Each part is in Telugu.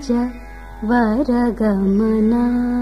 సామజ వరగమనా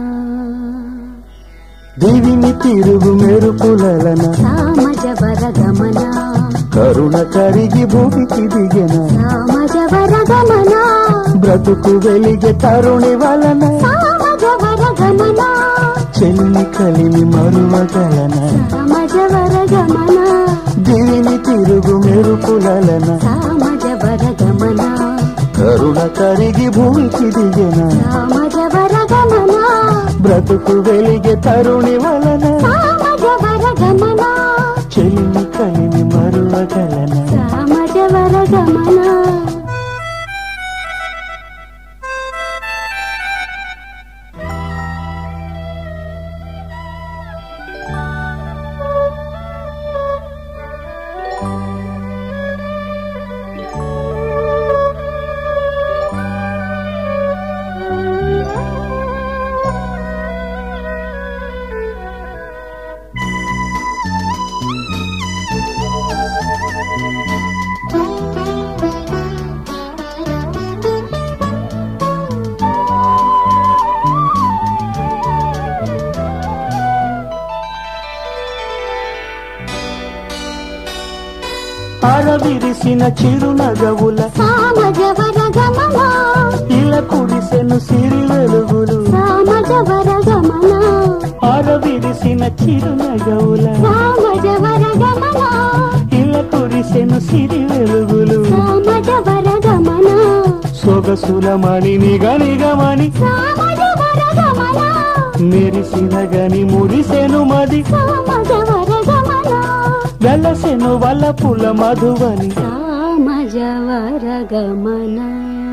దివిని తిరుగు మెరుపులన సామజ వరగమనా కరుణ కరిగి భూమికి దిగెన సామజ వరగమనా బ్రతుకు వెలిగే తరుణి వలన సామజ వరగమనా చెల్లి కలిమి మరువగలన సామజ వరగమనా దివిని తిరుగు మెరుపులన సామజ వరగమనా కరుణ కరిగి భూమికి దిగెన సామజ వరగమనా బ్రతుకు వెలిగే తరుణి వలన సామజ వరగమనా చెల్లి కలిమి మరువగలన సామజ వరగమనా అరవిరిసిన చిరునగవుల సామజ వరగమనా ఇలా కురిసెను సిరి వెలుగులు సామజ వరగమనా అరవిరిసిన చిరునగవుల సామజ వరగమనా ఇలా కురిసెను సిరి వెలుగులు సామజ వరగమనా సొగసుల మణిని గనిగమని సామజ వరగమనా మెరిసిన గని మురిసెను మది సామజ వరగమనా వెలసెను వలపుల మధువని సామజ వరగమనా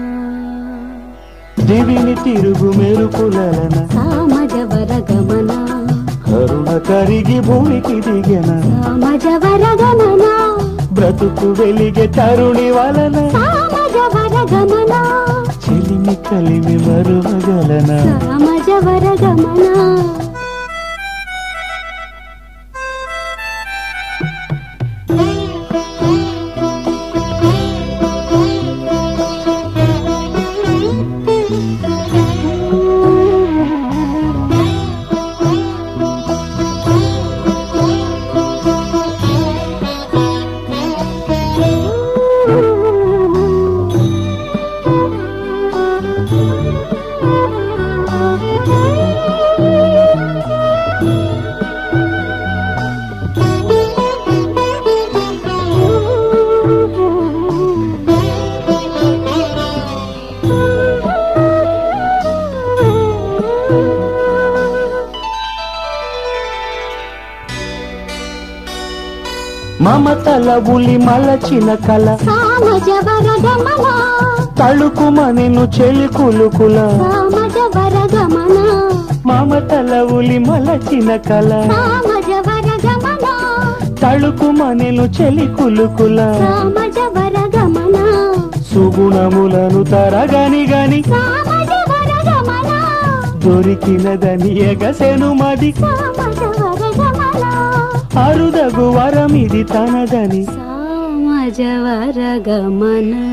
దివిని తిరుగు మెరుపులన సామజ వరగమనా కరుణ కరిగి భూమికి దిగెన సామజ వరగమనా బ్రతుకు వెలిగే తరుణి వలన సామజ వరగమనా చెలిమి కలిమి మరువగలన సామజ వరగమనా మమతల ఉలి మలచిన కల సామజ వరగమనా తళుకుమనిను చెలి కులుకుల సామజ వరగమనా మమతల ఉలి మలచిన కల సామజ వరగమనా తళుకుమనిను చెలి కులుకుల సామజ వరగమనా సుగుణములను తరగని గని సామజ వరగమనా దొరికినదని ఎగసెను మది సామజ వరగమనా అరుదగు వరమిది తనదని సామజ వరగమనా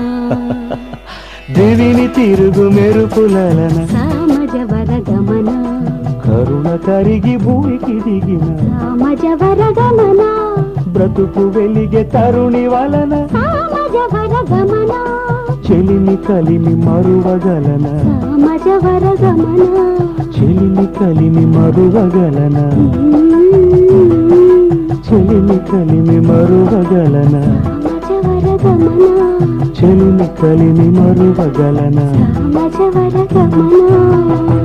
దేవిని తిరుగు మెరుపులన సామజ వరగమనా కరుణ కరిగి భూమికి దిగిన సామజ వరగమనా బ్రతుకు వెలిగే తరుణి వలన సామజ వరగమనా చెలిమి కలిమి మరువగలన సామజ వరగమనా చెలిమి కలిమి మరువగలన చెలిమి కలిమి మరువగలన సామజ వరగమనా చెలిమి కలిమి మరువగలన సామజ వరగమనా